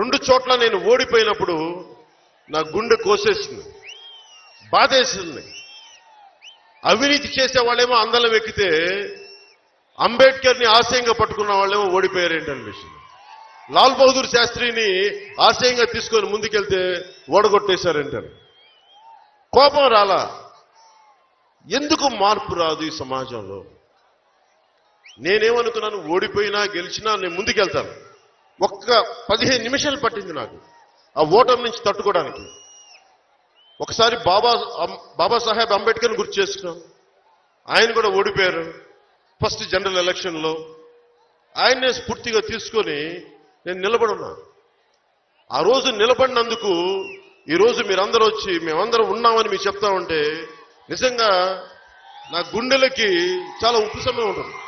రెండు చోట్ల నేను ఓడిపోయినప్పుడు నా గుండె కోసేసింది బాధేసింది అవినీతి చేసే వాళ్ళేమో అందలం ఎక్కితే అంబేద్కర్ని ఆశయంగా పట్టుకున్న వాళ్ళేమో ఓడిపోయారు ఏంటనిపిస్తుంది లాల్ బహదూర్ శాస్త్రిని ఆశయంగా తీసుకొని ముందుకెళ్తే ఓడగొట్టేశారంటారు కోపం రాలా ఎందుకు మార్పు రాదు ఈ సమాజంలో నేనేమనుకున్నాను ఓడిపోయినా గెలిచినా నేను ముందుకెళ్తాను ఒక్క పదిహేను నిమిషాలు పట్టింది నాకు ఆ ఓటమి నుంచి తట్టుకోవడానికి ఒకసారి బాబా అం- బాబాసాహెబ్ అంబేద్కర్ని గుర్తు చేసుకున్నాం ఆయన కూడా ఓడిపోయారు ఫస్ట్ జనరల్ ఎలక్షన్లో ఆయన్నే స్ఫూర్తిగా తీసుకొని నేను నిలబడున్నా ఆ రోజు నిలబడినందుకు ఈ రోజు మీరందరూ వచ్చి మేమందరం ఉన్నామని మీకు చెప్తా ఉంటే నిజంగా నా గుండెలకి చాలా ఉపశమనం ఉంటుంది